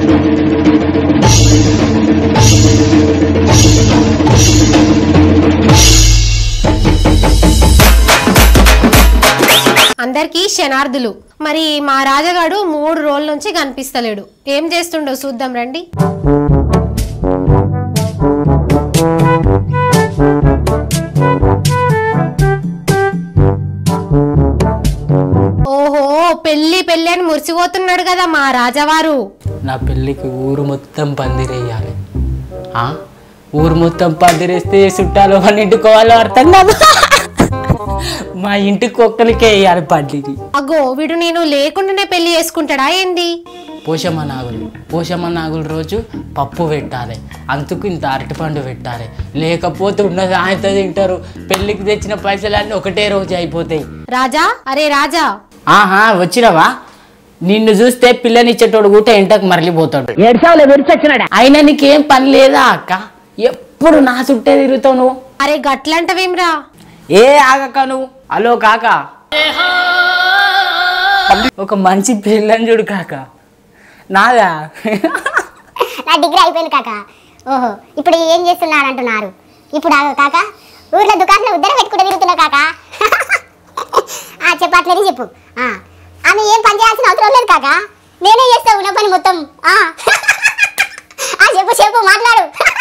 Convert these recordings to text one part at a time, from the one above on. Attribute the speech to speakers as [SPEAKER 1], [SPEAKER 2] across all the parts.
[SPEAKER 1] అందరికీ శనార్థులు మరి మా రాజగాడు మూడు రోజుల నుంచి కనిపిస్తలేడు ఏం చేస్తుండో చూద్దాం రండి ఓహో పెళ్లి పెళ్లి అని మురిసిపోతున్నాడు కదా మా రాజావారు
[SPEAKER 2] నా పెళ్ళికి ఊరు మొత్తం పందిరేయాలి ఆ? ఊరు మొత్తం పందిరేస్తే చుట్టాలు మన ఇంటికోవాలో అర్థం కాదు మా ఇంటికి ఒక్కరికే వేయాలి పందిరి
[SPEAKER 1] అగో వీడు నేను లేకుండానే పెళ్లి చేసుకుంటాడా ఏంది
[SPEAKER 2] పోషమ్మ నాగులు పోషమ్మ నాగుల రోజు పప్పు పెట్టాలి అందుకు ఇంత అరటిపండు పెట్టాలి లేకపోతే ఉన్న సాయంత్రం తింటారు పెళ్ళికి తెచ్చిన పైసలన్నీ ఒకటే రోజు అయిపోతాయి
[SPEAKER 1] రాజా అరే రాజా
[SPEAKER 2] ఆహా వచ్చినవా నిన్ను చూస్తే పిల్లనిచ్చేటోడు కూడా ఎంటకు మరలిపోతాడు
[SPEAKER 3] ఏడ్చావులే విరిచొచ్చినాడా
[SPEAKER 2] అయినా నీకేం పని లేదా అక్క ఎప్పుడు నా చుట్టే తిరుగుతావు నువ్వు
[SPEAKER 1] అరే గట్లంటవేమ్రా
[SPEAKER 2] ఏ ఆగక్క నువ్వు హలో కాక ఒక మంచి పిల్లని చూడు కాక నాదా
[SPEAKER 4] నా డిగ్రీ అయిపోయింది కాక ఓహో ఇప్పుడు ఏం చేస్తున్నారు అంటున్నారు ఇప్పుడు ఆగు కాక ఊర్లో దుకాణంలో ఉద్దర పెట్టుకుంటూ తిరుగుతున్నా కాక ఆ చెప్పట్లేదు చెప్పు ఆ, ఆమె ఏం పని చేయాల్సిన అవసరం లేదు కాక నేనే చేస్తా ఉన్న పని మొత్తం ఆ ఆ, చెప్పు చెప్పు మాట్లాడు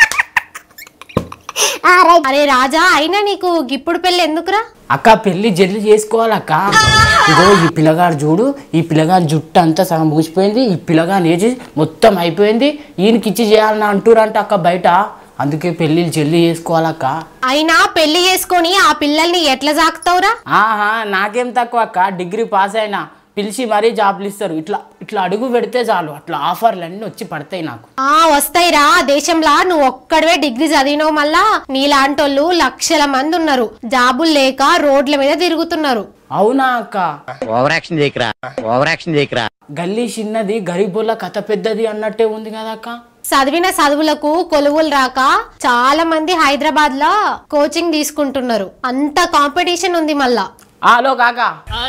[SPEAKER 4] ఆ, రైట్
[SPEAKER 1] అరే రాజా అయినా నీకు గిప్పుడు పెళ్లి ఎందుకురా
[SPEAKER 2] అక్క పెళ్లి జల్లి చేసుకోవాలక్క ఇగో ఈ పిల్లగాడు చూడు ఈ పిల్లగాడి జుట్టు అంతా సగం మూసిపోయింది ఈ పిల్లగాని ఏజ్ మొత్తం అయిపోయింది ఈయనకి ఇచ్చి చేయాలని అంటురంట అక్క బయట అందుకే పెళ్ళిళ్ళు జల్లి చేసుకోవాలక్క
[SPEAKER 1] అయినా పెళ్లి చేసుకొని ఆ పిల్లల్ని ఎట్లా సాకుతావురా
[SPEAKER 2] ఆహా నాకేం తక్కువ అక్క డిగ్రీ పాస్ అయినా పిలిచి మరీ జాబ్లు ఇస్తారు ఇట్లా ఇట్లా అడుగు పెడితే చాలు అట్లా ఆఫర్లు అన్నీ వచ్చి పడతాయి నాకు
[SPEAKER 1] ఆ వస్తాయిరా దేశంలా నువ్వు ఒక్కడవే డిగ్రీ చదివినావు మళ్ళా నీలాంటోళ్ళు లక్షల మంది ఉన్నారు జాబులు లేక రోడ్ల మీద తిరుగుతున్నారు
[SPEAKER 2] అవునా అక్క
[SPEAKER 3] ఓవర్ యాక్షన్ చేయకరా ఓవర్ యాక్షన్ చేయకరా
[SPEAKER 2] గల్లీ చిన్నది గరీబుల కథ పెద్దది అన్నట్టే ఉంది కదా అక్క
[SPEAKER 1] చదివిన చదువులకు కొలువులు రాక చాలా మంది హైదరాబాద్ లో కోచింగ్ తీసుకుంటున్నారు అంత కాంపిటీషన్ ఉంది మళ్ళా
[SPEAKER 2] హలో కాక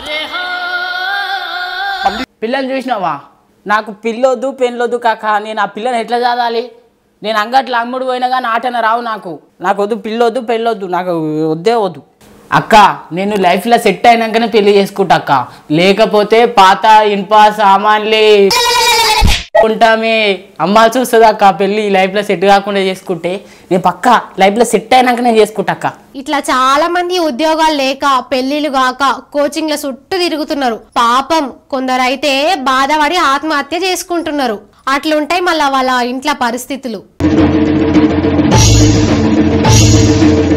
[SPEAKER 2] పిల్లలు చూసినావా నాకు పిల్లొద్దు పెళ్ళొద్దు కాక నేను ఆ పిల్లని ఎట్లా చదవాలి నేను అంగట్లో అమ్ముడు పోయినా కానీ ఆటన రావు నాకు నాకు వద్దు పిల్లొద్దు పెళ్ళొద్దు నాకు వద్దే వద్దు అక్క నేను లైఫ్లో సెట్ అయినాకనే పెళ్లి చేసుకుంటా అక్క లేకపోతే పాత ఇనుప సామాన్లే ఉంటామే అమ్మాల్సి వస్తుంది అక్క పెళ్ళి లైఫ్లో సెట్ కాకుండా చేసుకుంటే నేను పక్క లైఫ్లో సెట్ అయినాక నేను చేసుకుంటా అక్క
[SPEAKER 1] ఇట్లా చాలా మంది ఉద్యోగాలు లేక పెళ్లిళ్ళు కాక కోచింగ్ల చుట్టూ తిరుగుతున్నారు పాపం కొందరైతే బాధపడి ఆత్మహత్య చేసుకుంటున్నారు అట్లుంటాయి మళ్ళా వాళ్ళ ఇంట్లో పరిస్థితులు